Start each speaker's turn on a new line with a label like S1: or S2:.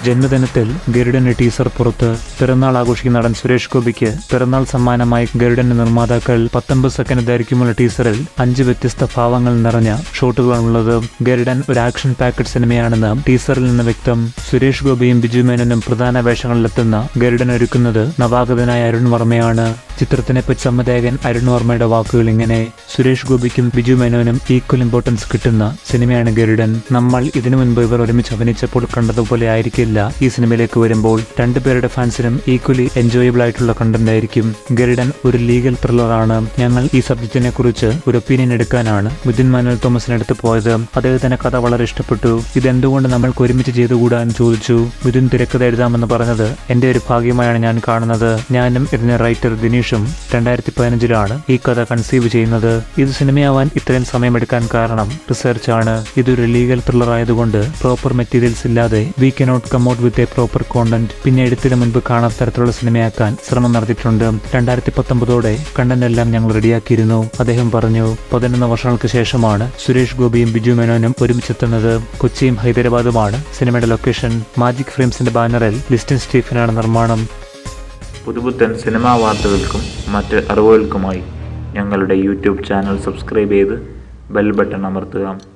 S1: ജന്മദിനത്തിൽ ഗരുഡന്റെ ടീസർ പുറത്ത് പിറന്നാൾ ആഘോഷിക്കുന്ന നടൻ സുരേഷ് ഗോപിക്ക് പിറന്നാൾ സമ്മാനമായി ഗരുഡന്റെ നിർമ്മാതാക്കൾ പത്തൊമ്പത് സെക്കൻഡ് ദൈർഘ്യമുള്ള ടീസറിൽ അഞ്ച് വ്യത്യസ്ത ഭാവങ്ങൾ നിറഞ്ഞ ഷോട്ടുകളാണുള്ളത് ഗരുഡൻ ഒരു ആക്ഷൻ പാക്കഡ് സിനിമയാണെന്ന് ടീസറിൽ നിന്ന് വ്യക്തം സുരേഷ് ഗോപിയും ബിജു മേനോനും പ്രധാന വേഷങ്ങളിലെത്തുന്ന ഗരുഡൻ ഒരുക്കുന്നത് നവാഗതനായ അരുൺ വർമ്മയാണ് ചിത്രത്തിനെ പറ്റി സംവിധായകൻ അരുൺ വർമ്മയുടെ വാക്കുകൾ ഇങ്ങനെ സുരേഷ് ഗോപിക്കും ബിജു മേനോനും ഈക്വൽ ഇമ്പോർട്ടൻസ് കിട്ടുന്ന സിനിമയാണ് ഗരുഡൻ നമ്മൾ ഇതിനു മുൻപ് ഇവർ ഒരുമിച്ച് അഭിനയിച്ചപ്പോൾ കണ്ടതുപോലെ ആയിരിക്കില്ല ഈ സിനിമയിലേക്ക് വരുമ്പോൾ രണ്ടുപേരുടെ ഫാൻസിനും ഈക്വലി എൻജോയബിൾ ആയിട്ടുള്ള കണ്ടന്റ് ആയിരിക്കും ഗരുഡൻ ഒരു ലീഗൽ ത്രില്ലറാണ് ഞങ്ങൾ ഈ സബ്ജക്റ്റിനെ കുറിച്ച് ഒരു ഒപ്പീനിയൻ എടുക്കാനാണ് മിഥുൻ മാനുവൽ തോമസിനടുത്ത് പോയത് അദ്ദേഹത്തിന് കഥ വളരെ ഇഷ്ടപ്പെട്ടു ഇതെന്തുകൊണ്ട് നമ്മൾക്ക് ഒരുമിച്ച് ചെയ്തുകൂടാ എന്ന് ചോദിച്ചു മിഥുൻ തിരക്കഥ എഴുതാമെന്ന് പറഞ്ഞത് എന്റെ ഒരു ഭാഗ്യമായാണ് ഞാൻ കാണുന്നത് ഞാനും ഇതിന്റെ റൈറ്റർ ദിനീഷും രണ്ടായിരത്തി പതിനഞ്ചിലാണ് ഈ കഥ കൺസീവ് ചെയ്യുന്നത് ഇത് സിനിമയാവാൻ ഇത്രയും സമയമെടുക്കാൻ കാരണം റിസർച്ച് ആണ് ഇതൊരു ലീഗൽ ത്രില്ലർ ആയതുകൊണ്ട് പ്രോപ്പർ മെറ്റീരിയൽസ് ഇല്ലാതെ we cannot come out with a proper content പിന്നെ എഴുത്തിന് മുൻപ് കാണാത്ത തരത്തിലുള്ള സിനിമയാക്കാൻ ശ്രമം നടത്തിയിട്ടുണ്ട് രണ്ടായിരത്തി പത്തൊമ്പതോടെ കണ്ടന്റ് എല്ലാം ഞങ്ങൾ റെഡിയാക്കിയിരുന്നു അദ്ദേഹം പറഞ്ഞു പതിനൊന്ന് വർഷങ്ങൾക്ക് ശേഷമാണ് സുരേഷ് ഗോപിയും ബിജു മേനോനും ഒരുമിച്ചെത്തുന്നത് കൊച്ചിയും ഹൈദരാബാദുമാണ് സിനിമയുടെ ലൊക്കേഷൻ മാജിക് ഫിലിംസിന്റെ ബാനറിൽ ലിസ്റ്റിൻ സ്റ്റീഫനാണ് നിർമ്മാണം
S2: പുതുപുത്തൻ സിനിമാ വാർത്തകൾക്കും മറ്റ് അറിവുകൾക്കുമായി ഞങ്ങളുടെ യൂട്യൂബ് ചാനൽ സബ്സ്ക്രൈബ് ചെയ്ത് ബെൽ ബട്ടൺ അമർത്തുക